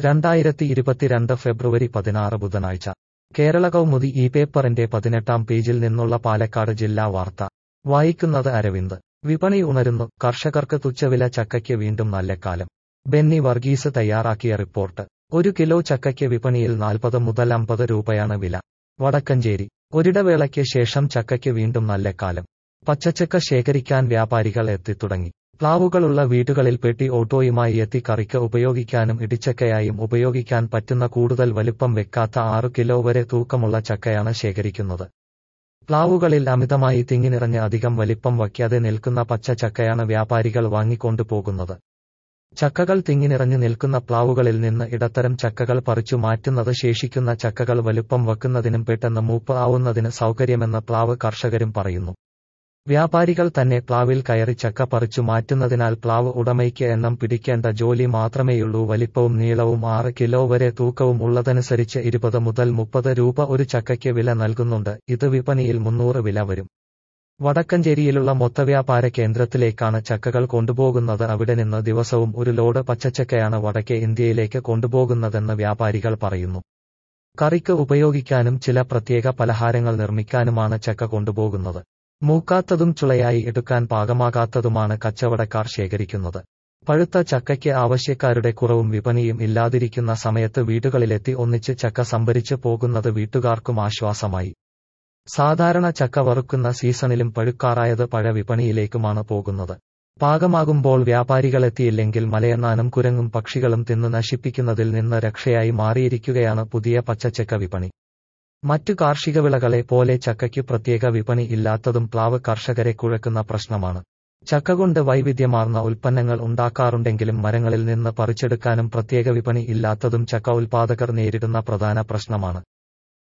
രണ്ടായിരത്തി ഇരുപത്തിരണ്ട് ഫെബ്രുവരി പതിനാറ് ബുധനാഴ്ച കേരള കൗമുദി ഈ പേപ്പറിന്റെ പതിനെട്ടാം പേജിൽ നിന്നുള്ള പാലക്കാട് ജില്ലാ വാർത്ത വായിക്കുന്നത് അരവിന്ദ് വിപണി ഉണരുന്നു കർഷകർക്ക് തുച്ഛവില ചക്കയ്ക്ക് വീണ്ടും നല്ല കാലം ബെന്നി വർഗീസ് തയ്യാറാക്കിയ റിപ്പോർട്ട് ഒരു കിലോ ചക്കയ്ക്ക് വിപണിയിൽ നാൽപ്പത് മുതൽ അമ്പത് രൂപയാണ് വില വടക്കഞ്ചേരി ഒരിടവേളയ്ക്ക് ശേഷം ചക്കയ്ക്ക് വീണ്ടും നല്ല കാലം പച്ചച്ചക്ക ശേഖരിക്കാൻ വ്യാപാരികൾ എത്തിത്തുടങ്ങി പ്ലാവുകളുള്ള വീടുകളിൽ പെട്ടി ഓട്ടോയുമായി എത്തി കറിക്ക് ഉപയോഗിക്കാനും ഇടിച്ചക്കയായും ഉപയോഗിക്കാൻ പറ്റുന്ന കൂടുതൽ വലുപ്പം വെക്കാത്ത ആറു കിലോ വരെ തൂക്കമുള്ള ചക്കയാണ് ശേഖരിക്കുന്നത് പ്ലാവുകളിൽ അമിതമായി തിങ്ങിനിറഞ്ഞ് അധികം വലിപ്പം വയ്ക്കാതെ നിൽക്കുന്ന പച്ച ചക്കയാണ് വ്യാപാരികൾ വാങ്ങിക്കൊണ്ടുപോകുന്നത് ചക്കകൾ തിങ്ങിനിറഞ്ഞു നിൽക്കുന്ന പ്ലാവുകളിൽ നിന്ന് ഇടത്തരം ചക്കകൾ പറിച്ചു മാറ്റുന്നത് ശേഷിക്കുന്ന ചക്കകൾ വലുപ്പം വെക്കുന്നതിനും പെട്ടെന്ന് മൂപ്പ് ആവുന്നതിന് സൗകര്യമെന്ന് പ്ലാവ് കർഷകരും പറയുന്നു വ്യാപാരികൾ തന്നെ പ്ലാവിൽ കയറി ചക്ക പറിച്ചു മാറ്റുന്നതിനാൽ പ്ലാവ് ഉടമയ്ക്ക് എണ്ണം പിടിക്കേണ്ട ജോലി മാത്രമേയുള്ളൂ വലിപ്പവും നീളവും ആറ് കിലോ വരെ തൂക്കവും ഉള്ളതനുസരിച്ച് ഇരുപത് മുതൽ മുപ്പത് രൂപ ഒരു ചക്കയ്ക്ക് വില നൽകുന്നുണ്ട് ഇത് വിപണിയിൽ മുന്നൂറ് വില വരും വടക്കഞ്ചേരിയിലുള്ള മൊത്തവ്യാപാര കേന്ദ്രത്തിലേക്കാണ് ചക്കകൾ കൊണ്ടുപോകുന്നത് അവിടെ നിന്ന് ദിവസവും ഒരു ലോഡ് പച്ചച്ചക്കയാണ് വടക്കേ ഇന്ത്യയിലേക്ക് കൊണ്ടുപോകുന്നതെന്ന് വ്യാപാരികൾ പറയുന്നു കറിക്ക് ഉപയോഗിക്കാനും ചില പ്രത്യേക പലഹാരങ്ങൾ നിർമ്മിക്കാനുമാണ് ചക്ക കൊണ്ടുപോകുന്നത് മൂക്കാത്തതും ചുളയായി എടുക്കാൻ പാകമാകാത്തതുമാണ് കച്ചവടക്കാർ ശേഖരിക്കുന്നത് പഴുത്ത ചക്കയ്ക്ക് ആവശ്യക്കാരുടെ കുറവും വിപണിയും ഇല്ലാതിരിക്കുന്ന സമയത്ത് വീടുകളിലെത്തി ഒന്നിച്ച് ചക്ക സംഭരിച്ച് പോകുന്നത് വീട്ടുകാർക്കും ആശ്വാസമായി സാധാരണ ചക്ക വറുക്കുന്ന സീസണിലും പഴുക്കാറായത് പഴ വിപണിയിലേക്കുമാണ് പോകുന്നത് പാകമാകുമ്പോൾ വ്യാപാരികളെത്തിയില്ലെങ്കിൽ മലയണ്ണാനും കുരങ്ങും പക്ഷികളും തിന്നു നശിപ്പിക്കുന്നതിൽ നിന്ന് രക്ഷയായി മാറിയിരിക്കുകയാണ് പുതിയ പച്ചച്ചക്ക വിപണി മറ്റു കാർഷിക വിളകളെ പോലെ ചക്കയ്ക്ക് പ്രത്യേക വിപണി ഇല്ലാത്തതും പ്ലാവ് കർഷകരെ കുഴക്കുന്ന പ്രശ്നമാണ് ചക്ക കൊണ്ട് വൈവിധ്യമാർന്ന ഉൽപ്പന്നങ്ങൾ ഉണ്ടാക്കാറുണ്ടെങ്കിലും മരങ്ങളിൽ നിന്ന് പറിച്ചെടുക്കാനും പ്രത്യേക വിപണി ഇല്ലാത്തതും ചക്ക ഉൽപാദകർ നേരിടുന്ന പ്രധാന പ്രശ്നമാണ്